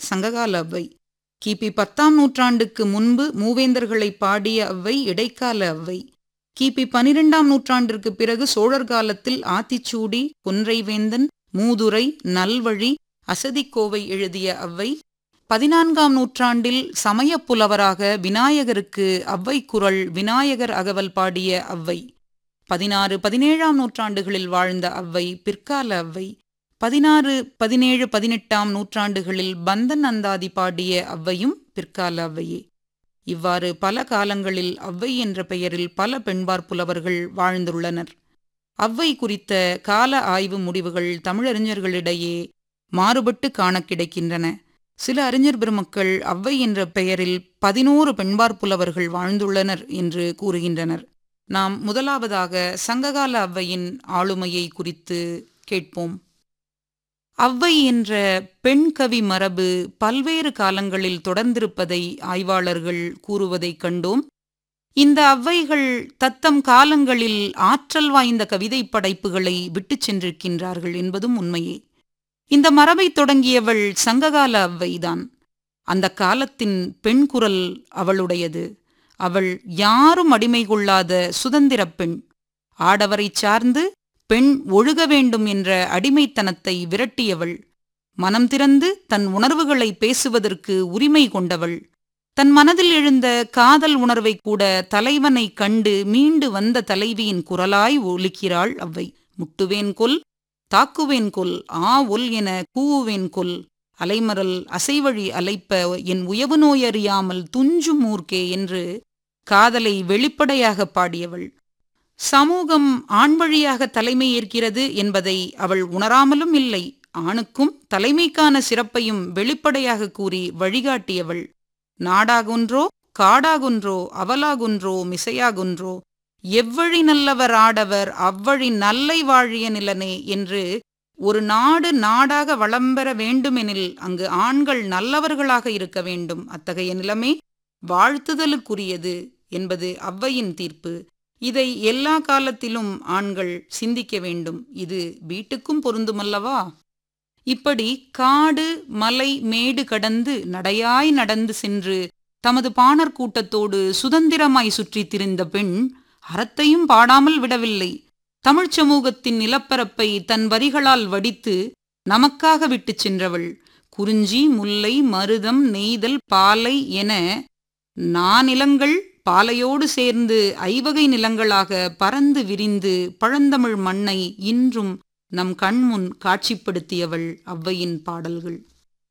சங்ககால அவ்வை கிபி பத்தாம் நூற்றாண்டுக்கு முன்பு மூவேந்தர்களை பாடிய அவ்வை இடைக்கால அவ்வை கிபி பனிரெண்டாம் நூற்றாண்டிற்கு பிறகு சோழர் காலத்தில் ஆத்திச்சூடி கொன்றைவேந்தன் மூதுரை நல்வழி அசதிக்கோவை எழுதிய அவ்வை பதினான்காம் நூற்றாண்டில் சமயப் புலவராக விநாயகருக்கு அவ்வை குரல் விநாயகர் அகவல் பாடிய அவ்வை பதினாறு பதினேழாம் நூற்றாண்டுகளில் வாழ்ந்த அவ்வை பிற்கால அவ்வை பதினாறு பதினேழு பதினெட்டாம் நூற்றாண்டுகளில் பந்தன் அந்தாதி பாடிய அவ்வையும் பிற்கால அவ்வையே இவ்வாறு பல காலங்களில் அவ்வை என்ற பெயரில் பல பெண்பார் புலவர்கள் வாழ்ந்துள்ளனர் அவ்வை குறித்த கால ஆய்வு முடிவுகள் தமிழறிஞர்களிடையே மாறுபட்டு காண கிடைக்கின்றன சில அறிஞர் பெருமக்கள் அவ்வை என்ற பெயரில் பதினோரு பெண்பார் புலவர்கள் வாழ்ந்துள்ளனர் என்று கூறுகின்றனர் நாம் முதலாவதாக சங்ககால அவ்வையின் ஆளுமையை குறித்து கேட்போம் அவ்வை என்ற பெண் கவி மரபு பல்வேறு காலங்களில் தொடர்ந்திருப்பதை ஆய்வாளர்கள் கூறுவதைக் கண்டோம் இந்த அவ்வைகள் தத்தம் காலங்களில் ஆற்றல் வாய்ந்த கவிதை படைப்புகளை விட்டுச் சென்றிருக்கின்றார்கள் என்பதும் உண்மையே இந்த மரபை தொடங்கியவள் சங்ககால அவ்வைதான் அந்த காலத்தின் பெண் குரல் அவளுடையது அவள் யாரும் அடிமை கொள்ளாத சுதந்திரப் பெண் ஆடவரைச் சார்ந்து பெண் ஒழுக வேண்டும் என்ற அடிமைத்தனத்தை விரட்டியவள் மனம் திறந்து தன் உணர்வுகளை பேசுவதற்கு உரிமை கொண்டவள் தன் மனதில் எழுந்த காதல் உணர்வை கூட தலைவனை கண்டு மீண்டு வந்த தலைவியின் குரலாய் ஒலிக்கிறாள் அவ்வை முட்டுவேன் கொல் தாக்குவேன் கொல் ஆ ஒல் என கூவுவேன் கொல் அலைமரல் அசைவழி அலைப்ப என் உயவு நோயறியாமல் துஞ்சும் ஊர்க்கே என்று காதலை வெளிப்படையாக பாடியவள் சமூகம் ஆண் வழியாக தலைமை ஏற்கிறது என்பதை அவள் உணராமலும் இல்லை ஆணுக்கும் தலைமைக்கான சிறப்பையும் வெளிப்படையாக கூறி வழிகாட்டியவள் நாடாகுன்றோ காடாகுன்றோ அவலாகுன்றோ மிசையாகுன்றோ எவ்வழி நல்லவர் ஆடவர் அவ்வழி நல்லை வாழிய நிலனே என்று ஒரு நாடு நாடாக வளம்பெற வேண்டுமெனில் அங்கு ஆண்கள் நல்லவர்களாக இருக்க வேண்டும் அத்தகைய நிலைமை வாழ்த்துதலுக்குரியது என்பது அவ்வையின் தீர்ப்பு இதை எல்லா காலத்திலும் ஆண்கள் சிந்திக்க வேண்டும் இது வீட்டுக்கும் பொருந்துமல்லவா இப்படி காடு மலை மேடு கடந்து நடையாய் நடந்து சென்று தமது பாணர் கூட்டத்தோடு சுதந்திரமாய் சுற்றித் திரிந்த பெண் அறத்தையும் பாடாமல் விடவில்லை தமிழ்ச் சமூகத்தின் நிலப்பரப்பை தன் வரிகளால் வடித்து நமக்காக விட்டுச் சென்றவள் குறிஞ்சி முல்லை மருதம் நெய்தல் பாலை என நானிலங்கள் பாலையோடு சேர்ந்து ஐவகை நிலங்களாக பறந்து விரிந்து பழந்தமிழ் மண்ணை இன்றும் நம் கண்முன் காட்சிப்படுத்தியவள் அவ்வையின் பாடல்கள்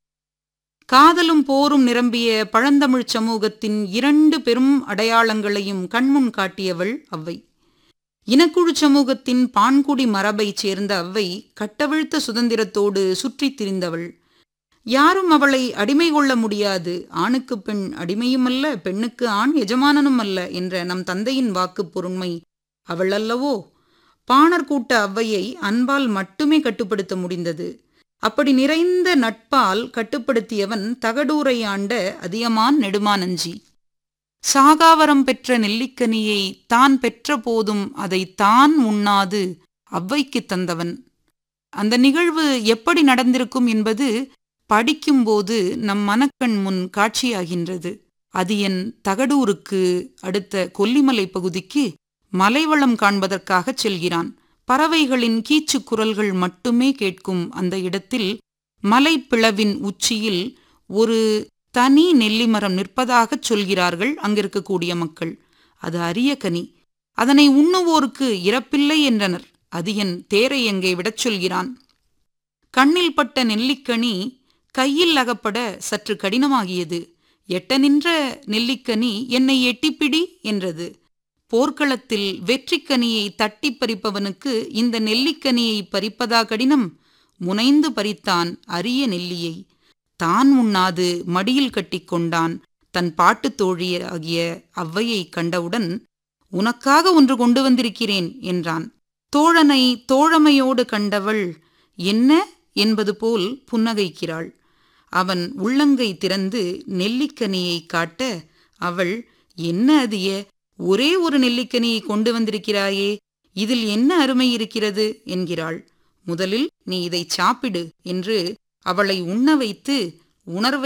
காதலும் போரும் நிரம்பிய பழந்தமிழ்ச் சமூகத்தின் இரண்டு பெரும் அடையாளங்களையும் கண்முன் காட்டியவள் அவ்வை இனக்குழு சமூகத்தின் பான்குடி மரபைச் சேர்ந்த அவ்வை கட்டவிழ்த்த சுதந்திரத்தோடு சுற்றித் திரிந்தவள் யாரும் அவளை அடிமை கொள்ள முடியாது ஆணுக்கு பெண் அடிமையும் அல்ல பெண்ணுக்கு ஆண் எஜமானனும் அல்ல என்ற நம் தந்தையின் வாக்கு பொருண்மை அவள் அல்லவோ பாணர் கூட்ட அவ்வையை அன்பால் மட்டுமே கட்டுப்படுத்த முடிந்தது அப்படி நிறைந்த நட்பால் கட்டுப்படுத்தியவன் தகடூரை ஆண்ட அதியமான் நெடுமானஞ்சி சாகாவரம் பெற்ற நெல்லிக்கனியை தான் பெற்ற போதும் அதை தான் உண்ணாது அவ்வைக்கு தந்தவன் அந்த நிகழ்வு எப்படி நடந்திருக்கும் என்பது படிக்கும்போது நம் மனக்கண் முன் காட்சியாகின்றது அது என் தகடூருக்கு அடுத்த கொல்லிமலை பகுதிக்கு மலைவளம் காண்பதற்காகச் செல்கிறான் பறவைகளின் கீச்சு குரல்கள் மட்டுமே கேட்கும் அந்த இடத்தில் மலைப்பிளவின் உச்சியில் ஒரு தனி நெல்லிமரம் நிற்பதாகச் சொல்கிறார்கள் அங்கிருக்கக்கூடிய மக்கள் அது அரிய கனி அதனை உண்ணுவோருக்கு இறப்பில்லை என்றனர் அது என் தேரை எங்கே விடச் சொல்கிறான் கண்ணில் பட்ட நெல்லிக்கனி கையில் அகப்பட சற்று கடினமாகியது எட்ட நின்ற நெல்லிக்கனி என்னை எட்டிப்பிடி என்றது போர்க்களத்தில் வெற்றிக்கனியை தட்டி பறிப்பவனுக்கு இந்த நெல்லிக்கனியை பறிப்பதா கடினம் முனைந்து பறித்தான் அரிய நெல்லியை தான் உண்ணாது மடியில் கட்டிக்கொண்டான் தன் பாட்டுத் தோழியாகிய அவ்வையை கண்டவுடன் உனக்காக ஒன்று கொண்டு வந்திருக்கிறேன் என்றான் தோழனை தோழமையோடு கண்டவள் என்ன என்பது போல் புன்னகைக்கிறாள் அவன் உள்ளங்கை திறந்து நெல்லிக்கனியை காட்ட அவள் என்ன அதிய ஒரே ஒரு நெல்லிக்கனியை கொண்டு வந்திருக்கிறாயே இதில் என்ன அருமை இருக்கிறது என்கிறாள் முதலில் நீ இதை சாப்பிடு என்று அவளை உண்ண வைத்து உணர்வை